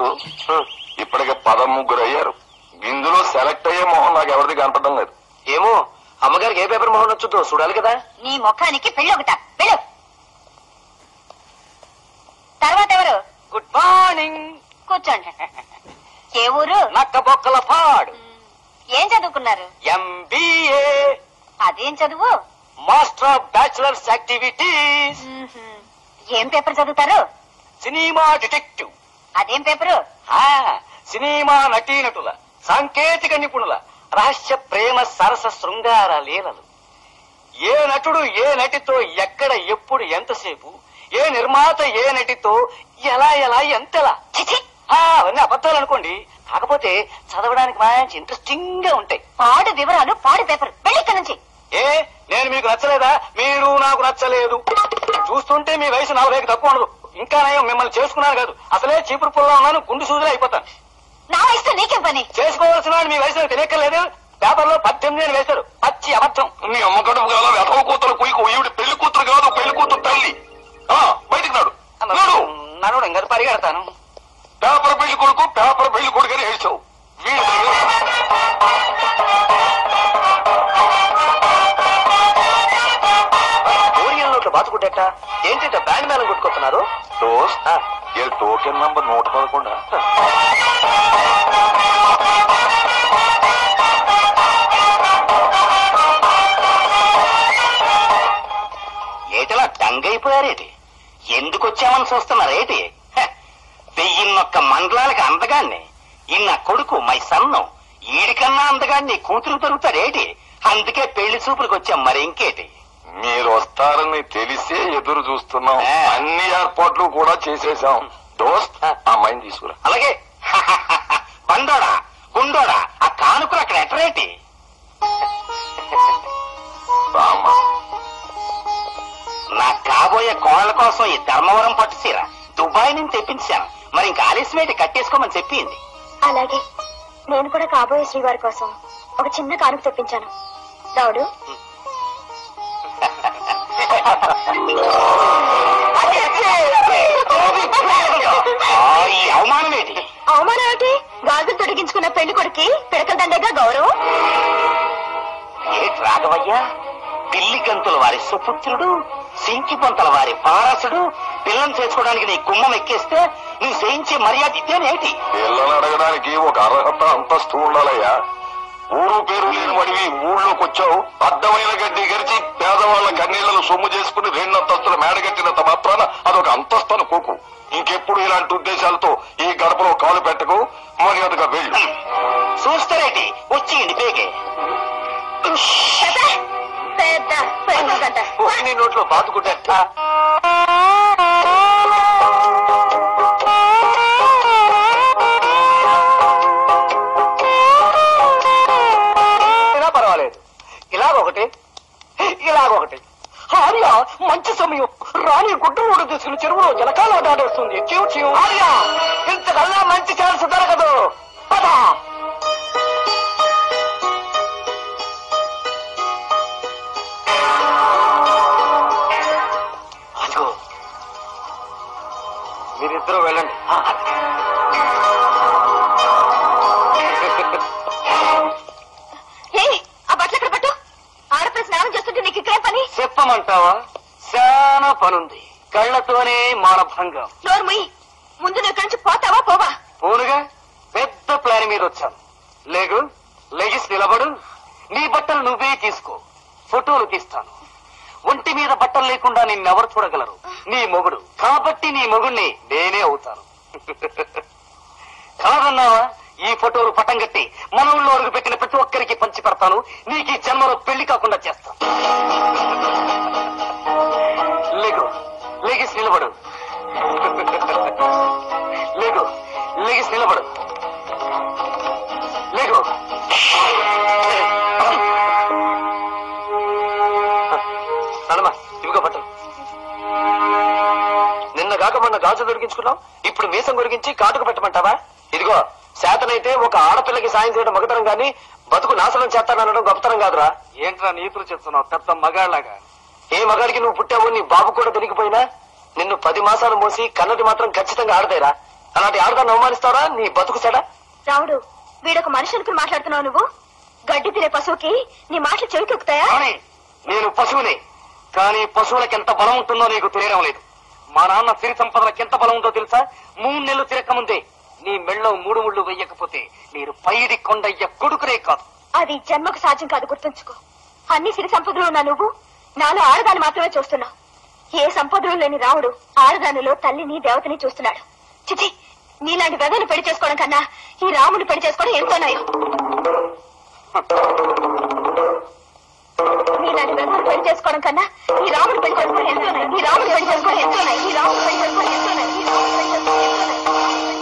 తెలుసు ఇప్పటికే పదముగ్గురు అయ్యారు ఇందులో సెలెక్ట్ అయ్యే మొహం నాకు ఎవరిది కనపడడం లేదు ఏమో అమ్మగారికి ఏ పేపర్ మొహం నచ్చుతో చూడాలి కదా నీ ముఖానికి పెళ్ళొకట వెళ్ళు తర్వాత ఎవరు గుడ్ మార్నింగ్ కూర్చోండి ఏ ఊరు నక్క బొక్కల పాడు ఏం చదువుకున్నారు ఎంబీఏ అదేం చదువు మాస్టర్ ఆఫ్ బ్యాచులర్స్ యాక్టివిటీస్ మ్మ్హ్మ్. ఏం పేపర్ చదువుతారు సినిమా డిటెక్టివ్ అదేం పేపరు ఆ, సినిమా నటీనటుల సాంకేతిక నిపుణుల రహస్య ప్రేమ సరస శృంగార లీలలు ఏ నటుడు ఏ నటితో ఎక్కడ ఎప్పుడు ఎంతసేపు ఏ నిర్మాత ఏ నటితో ఎలా ఎలా ఎంతలా చిచి ఆ, అవన్నీ అబద్ధాలు అనుకోండి కాకపోతే చదవడానికి మంచి ఇంట్రెస్టింగ్ గా ఉంటాయి పాడు వివరాలు పాడు పేపర్ వెళ్ళి ఇక్కడ నుంచి ఏ నేను మీకు నచ్చలేదా మీరు నాకు నచ్చలేదు చూస్తుంటే మీ వయసు నలభైకి తక్కువ ఉండదు ఇంకా నేను మిమ్మల్ని చేసుకున్నాను కాదు అసలే చీపురు పుల్లా ఉన్నాను గుండు సూదులే అయిపోతాను నా వయసుతో నీకేం పని చేసుకోవాల్సిన వాడు మీ వయసు తెలియక్కర్లేదు పేపర్ లో పద్దెనిమిది అని వేశారు పచ్చి అబద్ధం నీ అమ్మ కడుపు కాల వెధవ కూతురు కుయ్యకు ఈవిడ పెళ్లి కూతురు కాదు పెళ్లి కూతురు తల్లి ఆ, బయటికి నాడు నాడు నన్ను ఇంకా పరిగెడతాను పేపర్ పెళ్లి కొడుకు పేపర్ పెళ్లి కొడుకు అని ఏడ్చావు వీడు ఓరియంలోకి బాతుకుంటేట ఏంటి బ్యాండ్ మేళం కొట్టుకుంటున్నారు దోస్త్ ఏ టోకెన్ నంబర్ నూట పదకొండా ఏటిలా డంగైపోయారేటి ఎందుకు వచ్చామని చూస్తున్నారేటి హ, వెయ్యిన్నొక్క మండలాలకి అందగాన్ని ఇన్న కొడుకు మై సన్నం ఈడికన్నా అందగాన్ని కూతురు దొరుకుతారేటి అందుకే పెళ్లి చూపులకు వచ్చాం మరి ఇంకేటి మీరు వస్తారని తెలిసే ఎదురు చూస్తున్నాం ఆ. అన్ని ఏర్పాట్లు కూడా చేసేసాం దోస్త్ ఆ అమ్మాయిని తీసుకురా అలాగే హ, హ, హ, హ. బండోడా గుండోడా ఆ కానుకలు అక్కడ ఎటరేటి రామ్మా నా కాబోయే కోడల కోసం ఈ ధర్మవరం పట్టు చీర దుబాయ్ నుంచి తెప్పించాను మరి ఇంకా ఆలస్యమేటి కట్టేసుకోమని చెప్పింది అలాగే నేను కూడా కాబోయే శ్రీవారి కోసం ఒక చిన్న కానుక తెప్పించాను రావుడు ఆ, ఈ అవమానం ఏంటి అవమానం ఏమిటి గాజులు తొడిగించుకున్న పెళ్లి కొడుకి పిడకల దండగా గౌరవం ఏటి రాఘవయ్య పిల్లి గంతుల వారి సుపుత్రుడు సింకి పొంతల వారి పారసుడు పిల్లని చేసుకోవడానికి నీ కుమ్మం ఎక్కేస్తే నువ్వు చేయించే మర్యాద ఇదేనేటి పిల్లలు అడగడానికి ఒక అర్హత అంతస్తు ఉండాలయ్యా ఊరు పేరు లేని వాడివి ఊళ్ళోకి వచ్చావు అడ్డమైన గడ్డి గరిచి పేదవాళ్ళ కన్నీళ్లను సొమ్ము చేసుకుని రెండు అంతస్తుల మేడగట్టినంత మాత్రాన అదొక అంతస్తు అనుకోకు ఇంకెప్పుడు ఇలాంటి ఉద్దేశాలతో ఈ గడపలో కాలు పెట్టకు మర్యాదగా వెళ్ళు చూస్తారేటి వచ్చింది పేగే పెద్ద పెద్ద గంట నీ నోట్లో బాతుకుంటేట అయినా పర్వాలేదు ఇలాగొకటి ఇలాగొకటి ఆర్య మంచి సమయం రాణి గుడ్డమూడు తీసుకుని చెరువులో జలకాల దాడేస్తుంది చివు చివు ఆర్య ఇంతకల్లా మంచి ఛాన్స్ దొరకదు పదా అదిగో మీరిద్దరూ వెళ్ళండి ఏ ఆ బట్టలు ఎక్కడ పట్టు ఆడపిల్ల స్నానం చేస్తుంటే నీకు ఇక్కడే పని చెప్పమంటావా చాలా పనుంది కళ్ళతోనే మానభంగం నోరు ముయ్యి ముందు నువ్వు ఇక్కడి నుంచి పోతావా పోవా పోనుగా పెద్ద ప్లాన్ మీద వచ్చాను లేగు లెగిసి నిలబడు నీ బట్టలు నువ్వే తీసుకో ఫోటోలు తీస్తాను ఒంటి మీద బట్టలు లేకుండా నిన్నెవరు చూడగలరు నీ మొగుడు కాబట్టి నీ మొగుడిని నేనే అవుతాను కాదన్నావా ఈ ఫోటోలు పటం కట్టి మన ఊళ్ళో అడుగు పెట్టిన ప్రతి ఒక్కరికి పంచి పెడతాను నీకు ఈ జన్మలో పెళ్లి కాకుండా చేస్తాను లేగు లెగిసి నిలబడు లేగు లెగిసి నిలబడు లేగు నడమా ఇవిగో బట్టలు నిన్న కాక మొన్న గాజు దొరికించుకున్నావు ఇప్పుడు మీసం గురికించి కాటుకు పెట్టమంటావా ఇదిగో శాతనైతే ఒక ఆడపిల్లకి సాయం చేయడం మగతనం గాని బతుకు నాశనం చేస్తాననడం గొప్పతనం కాదురా ఏంట్రా నీతులు చెప్తున్నావు పెద్ద మగాళ్ళగా ఏ మగాడికి నువ్వు పుట్టావో నీ బాబు కూడా దొరికిపోయినా నిన్ను పది మాసాలు మోసి కన్నది మాత్రం ఖచ్చితంగా ఆడతాయిరా అలాంటి ఆడదాన్ని అవమానిస్తావరా నీ బతుకు చెడా రావుడు వీడొక మనిషి అనుకుని మాట్లాడుతున్నావు నువ్వు గడ్డి తినే పశువుకి నీ మాటలు చెవికెక్కుతాయా అవునే నేను పశువునే కానీ పశువులకు ఎంత బలం ఉంటుందో నీకు తెలియడం లేదు మా నాన్న సిరి సంపదలకు ఎంత బలం ఉందో తెలుసా మూడు నెలలు తిరగకముందే నీ మెళ్ళో మూడు ముళ్ళు వెయ్యకపోతే మీరు పైడి కొండయ్య కొడుకునే కాదు అది జన్మకు సాధ్యం కాదు గుర్తుంచుకో అన్ని సిరి సంపదలు ఉన్నా నువ్వు నాలో ఆడదాన్ని మాత్రమే చూస్తున్నావు ఏ సంపదలు లేని రావుడు ఆడదానిలో తల్లిని దేవతని చూస్తున్నాడు చిచి నీలాంటి వెదను పెళ్లి చేసుకోవడం కన్నా ఈ రాముని పెళ్లి చేసుకోవడం ఎంతో నయం నీలాంటి వెదను పెళ్లి చేసుకోవడం కన్నా ఈ రాముని పెళ్లి చేసుకోవడం ఎంతో నయం ఈ రాముని పెళ్లి చేసుకోవడం ఎంతో నయం ఈ రాముని పెళ్లి చేసుకోవడం ఎంతో నయం ఈ రాముని పెళ్లి చేసుకోవడం ఎంతో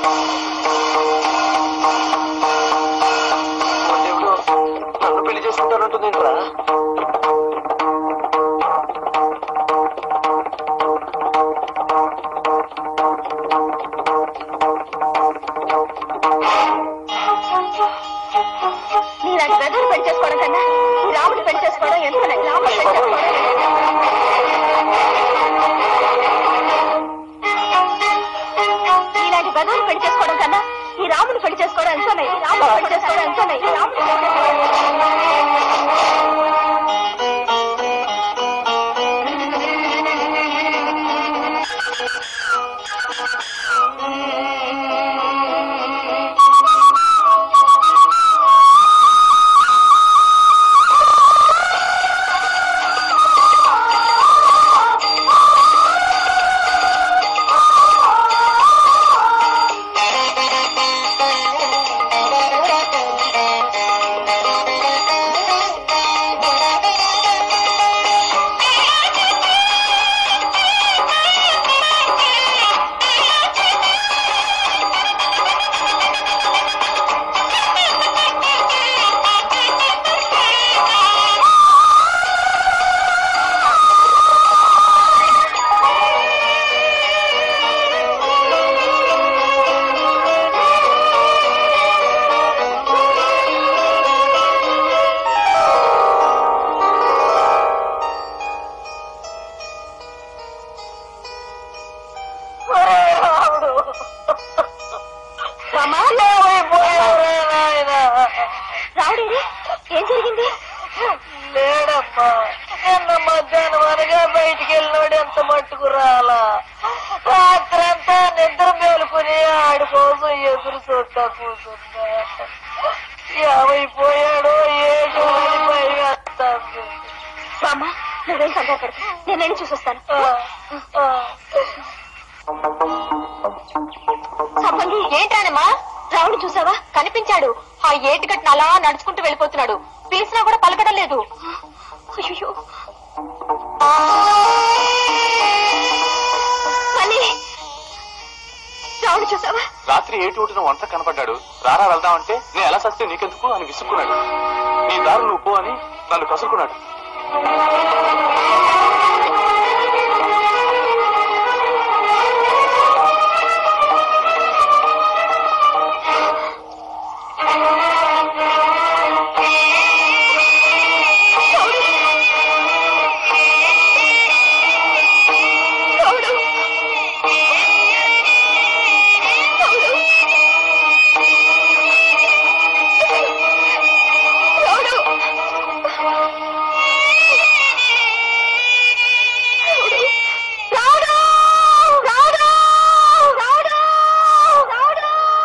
నయం దేవుడు నన్ను పెళ్లి చేసుకుంటానంటుంది ఏంట్రా నీలాంటి వెదను పెళ్లి చేసుకోవడం కన్నా ఈ రాముని పెళ్లి చేసుకోవడం ఎంతో నయం రాముని పెళ్లి చేసుకోవడం ఇలాంటి బదువులు పెళ్లి చేసుకోవడం కన్నా ఈ రాముని పెళ్లి చేసుకోవడం ఎంతో నయం. ఈ రాముని పెళ్లి చేసుకోవడం ఎంతో నయం. ఈ రాముని పెళ్లి చేసుకోవడం ఎంతో నయం. రామా? రావుడేరి ఏం జరిగింది లేడమ్మా నిన్న మధ్యాహ్నం అనగా బయటికి వెళ్ళినోడు ఎంత మట్టుకు రాలా రాత్రంతా నిద్ర మేలుకుని ఆడి కోసం ఎదురు చూస్తా కూర్చుందా ఏమైపోయాడో ఏటో అని భయం వేస్తాంది. రామా నువ్వేం కంగారు పడకు నేను వెళ్ళి చూసొస్తాను ఆ, ఆ. సంపంగి ఏంటానమ్మా రావుడు చూసావా కనిపించాడు ఆ ఏటిగట్టిన అలా నడుచుకుంటూ వెళ్ళిపోతున్నాడు పిలిచినా కూడా పలకడం లేదు అయ్యో మళ్ళీ రావుడు చూసావా రాత్రి ఏటి ఒకటిన వంట కనపడ్డాడు రారా వెళ్దామంటే నేను ఎలా సస్తే నీకెందుకు అని విసుక్కున్నాడు నీ దారి నువ్వు పో అని నన్ను కసురుకున్నాడు రావుడు రావుడు రావుడు రావుడు రావుడు రావుడు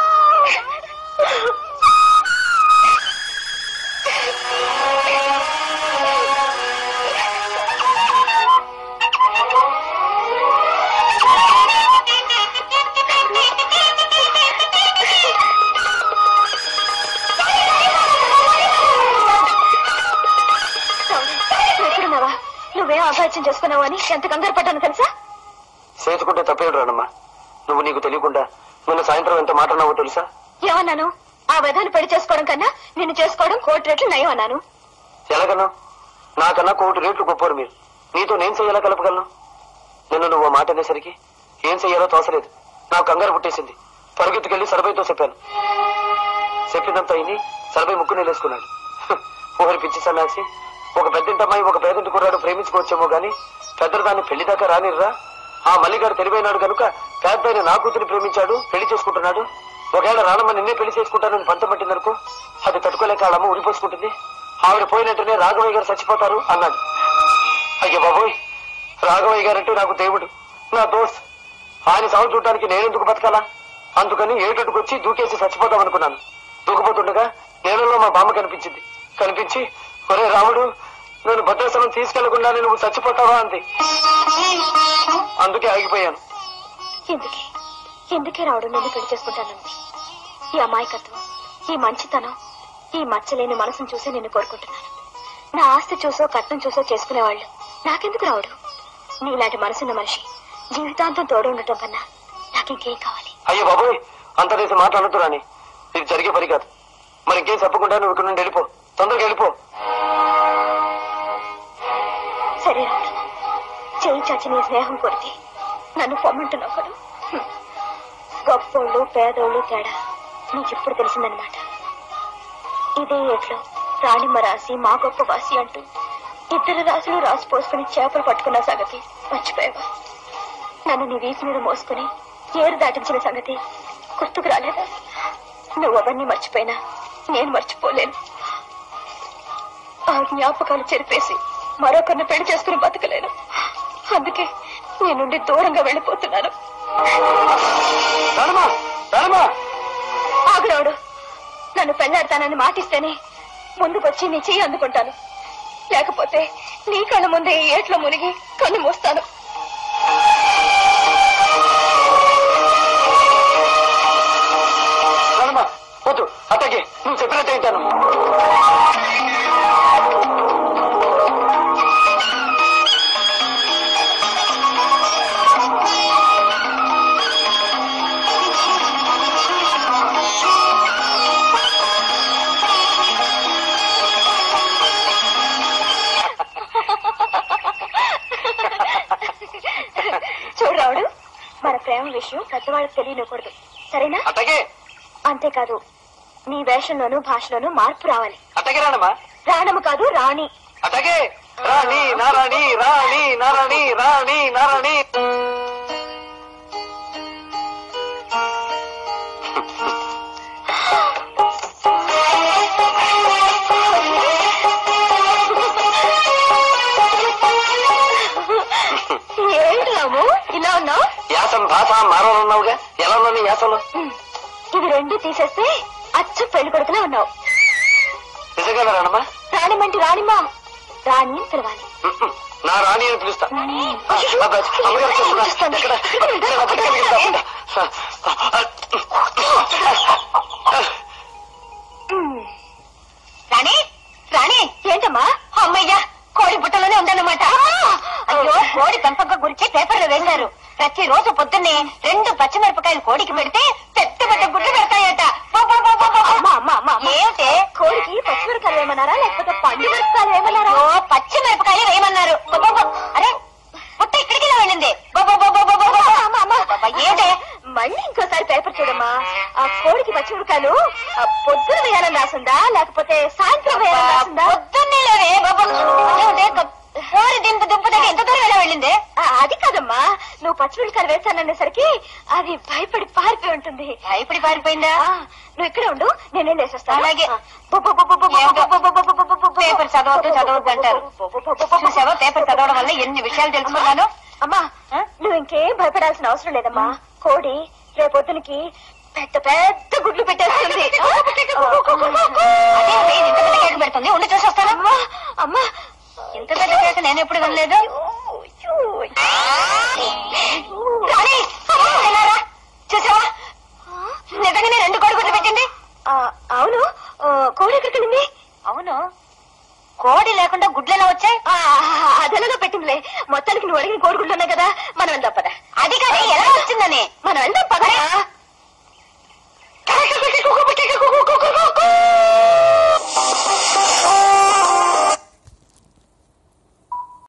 ఎక్కడున్నావా నువ్వేం అభాజ్యం చేసుకున్నావు అని ఎంత కంగారు పడ్డాను తెలుసా చేతుకుంటే తప్పేడు రానమ్మా నువ్వు నీకు తెలియకుండా నిన్న సాయంత్రం ఎంత మాట అన్నావో తెలుసా ఏమన్నాను ఆ విధాన్ని పెళ్లి చేసుకోవడం కన్నా నిన్ను చేసుకోవడం కోటి రెట్లు నయం అన్నాను ఎలాగన్నా నాకన్నా కోటి రేట్లు గొప్పరు మీరు నీతో నేను చెయ్యాలా కలపగలను నిన్ను నువ్వు ఓ మాట అనేసరికి ఏం చెయ్యాలో తోసలేదు నాకు కంగారు పుట్టేసింది పరుగెత్తుకెళ్లి సరబైతో చెప్పాను చెప్పిందంతా అయిని సరబై ముక్కు నేలేసుకున్నాడు ఊరి పిచ్చి సన్నాసి ఒక పెద్దింటమ్మాయి ఒక పేదింటి కుర్రాడు ప్రేమించుకోవచ్చేమో గాని పెద్దలు దాన్ని పెళ్లి దాకా రానిర్రా ఆ మల్లిగాడు తెలివైనాడు కనుక పెద్ద నా కూతురు ప్రేమించాడు పెళ్లి చేసుకుంటున్నాడు ఒకవేళ రానమ్మ నిన్నే పెళ్లి చేసుకుంటానని పంతం పట్టిందనుకో అది తట్టుకోలేక వాళ్ళమ్మ ఉరిపోసుకుంటుంది ఆవిడ పోయినట్టునే రాఘవయ్య గారు చచ్చిపోతారు అన్నాడు అయ్యో బాబోయ్ రాఘవయ్య గారంటే నాకు దేవుడు నా దోస్త్ ఆయన సాగు చూడటానికి నేనెందుకు బతకాలా అందుకని ఏటట్టుకొచ్చి దూకేసి చచ్చిపోతాం అనుకున్నాను దూకపోతుండగా నేలలో మా బామ్మ కనిపించింది కనిపించి ఒరే రాముడు నన్ను భద్రాసనం తీసుకెళ్లకుండానే నువ్వు చచ్చిపోతావా అంది అందుకే ఆగిపోయాను ఎందుకే ఎందుకే రావడం నన్ను పెళ్లి చేసుకుంటానంది ఈ అమాయకత్వం ఈ మంచితనం ఈ మచ్చలేని మనసును చూసి నిన్ను కోరుకుంటున్నాను నా ఆస్తి చూసో కట్నం చూసో చేసుకునేవాళ్ళు నాకెందుకు రావడు నీలాంటి మనసున్న మనిషి జీవితాంతం తోడు ఉండటం కన్నా నాకింకేం కావాలి అయ్యో బాబోయ్ అంత చేసి మాట్లాడద్దు రాని ఇది జరిగే పని కాదు మరి ఇంకేం చెప్పకుండా నువ్వు ఇక్కడ నుండి వెళ్ళిపో తొందరగా వెళ్ళిపో సరే రాముడు చేయి చాచి నీ స్నేహం కొడితే నన్ను పొమ్మంటున్నావు కదూ హ్మ్. గొప్పోళ్ళు పేదోళ్ళు తేడా నీకిప్పుడు తెలిసిందనమాట ఇదే ఏట్లో రాణిమ్మ రాసి మా గొప్ప వాసి అంటూ ఇద్దరు రాసులు రాసి పోసుకుని చేపలు పట్టుకున్న సంగతి మర్చిపోయావా నన్ను నీ వీసి మీద మోసుకుని ఏరు దాటించిన సంగతి గుర్తుకు రాలేదా నువ్వు అవన్నీ మర్చిపోయినా నేను మర్చిపోలేను ఆ జ్ఞాపకాలు చెరిపేసి మరొకరిని పెళ్లి చేసుకుని బతకలేను అందుకే నీ నుండి దూరంగా వెళ్ళిపోతున్నాను రానమ్మా రానమ్మా ఆగురావుడు నన్ను పెళ్లాడతానని మాటిస్తేనే ముందుకొచ్చి నీ చెయ్యి అందుకుంటాను లేకపోతే నీ కళ్ళ ముందే ఈ ఏట్లో మునిగి కన్ను మూస్తాను రానమ్మా వద్దు అత్తకి నువ్వు చెప్పినట్టు వింటాను చూడు రావుడు మన ప్రేమ విషయం పెద్దవాళ్ళకి తెలియనివ్వకూడదు సరేనా అత్తకి అంతేకాదు నీ వేషంలోనూ భాషలోనూ మార్పు రావాలి అత్తకి రానమ్మా రాణము కాదు రాణి అత్తకి రాణి నారాణి రాణి నారాణి రాణి నారాణి ఏంటి రాము ఇలా ఉన్నావు యాసం భాష మారనున్నావుగా ఎలా ఉన్నావు నీ యాసంలో ఇవి రెండు తీసేస్తే అచ్చ పెళ్లి కొడుకులా ఉన్నావు నిజంగా రానమ్మా రాణిమంటి రాణిమా రాణి అని పిలవాలి నా రాణి అని పిలుస్తా అయ్యో, అబ్బా, అమ్మగారు చెప్తున్నా. చూస్తాను. ఎక్కడ? ఇక్కడ నేను అప్పటికే మీకు తప్పకుండా. రాణి రాణి ఏంటమ్మా అమ్మయ్యా కోడి బుట్టలోనే ఉందన్నమాట అయ్యో కోడి పెంపకం గురించి పేపర్లో వేశారు ప్రతి రోజు పొద్దున్నే రెండు పచ్చిమిరపకాయలు కోడికి పెడితే పెద్ద పెద్ద గుడ్లు పెడతాయట బో, బో, బో, బో, బో. అమ్మా అమ్మా అమ్మా అమ్మా. ఏమిటే కోడికి పచ్చిమిరకాయలు వేయమన్నారా లేకపోతే పండు మిరపకాయలు వేయమన్నారా అయ్యో పచ్చిమిరపకాయలు వేయమన్నారు బో, బో, బో. అరే బుట్ట ఇక్కడికి ఇలా వెళ్ళింది బో, బో, బో, బో, బో, బో, బో. అమ్మా, అమ్మా. అబ్బా, ఏమిటే మళ్ళీ ఇంకోసారి పేపర్ చూడమ్మా ఆ కోడికి పచ్చిమిరకాయలు ఆ, పొద్దున వేయాలని రాసిందా లేకపోతే సాయంత్రం వేయాలని రాసిందా పొద్దున్నే లేవే బాబా ఏమిటే గ- కోడి దింపు దింపు దగ్గర ఎంత దూరం ఎలా వెళ్ళింది ఆ, అది కాదమ్మా నువ్వు పచ్చిమిరకాయలు వేస్తాననేసరికి అది భయపడి పారిపోయి ఉంటుంది భయపడి పారిపోయిందా ఆ, నువ్వు ఇక్కడే ఉండు నేనేం వేసేస్తాను అలాగే. ఆ, బొ, బొ, బొ, బొ, బొ, ఏమిటో. బొ, బొ, బొ, బొ, బొ, బొ, బొ, పేపర్ చదవద్దు చదవద్దు అంటారు బొ, బొ, బొ, బొ, బొ, బొ. చూసావా పేపర్ చదవడం వల్ల ఎన్ని విషయాలు తెలుసుకున్నాను అమ్మా ఆ? నువ్వు ఇంకేం భయపడాల్సిన అవసరం లేదమ్మా కోడి రేపొద్దునికి పెద్ద పెద్ద గుడ్లు పెట్టేస్తుంది అదే అదే, ఇంత పెద్ద కేక్ పెడుతుంది ఉండి చూసి వస్తాను అమ్మా అమ్మా ఇంత పెద్ద కేక్ నేను ఎప్పుడు వినలేదు రాణి, వినారా? చూసావా నిజంగానే రెండు కోడి గుడ్లు పెట్టింది ఆ, అవును ఆ, కోడి ఎక్కడికి వెళ్ళింది అవును కోడి లేకుండా గుడ్లు ఎలా వచ్చాయి ఆ, అదెలాగో పెట్టిందిలే మొత్తానికి నువ్వు అడిగిన కోడిగుడ్లు ఉన్నాయి కదా మనం వెళ్దాం పద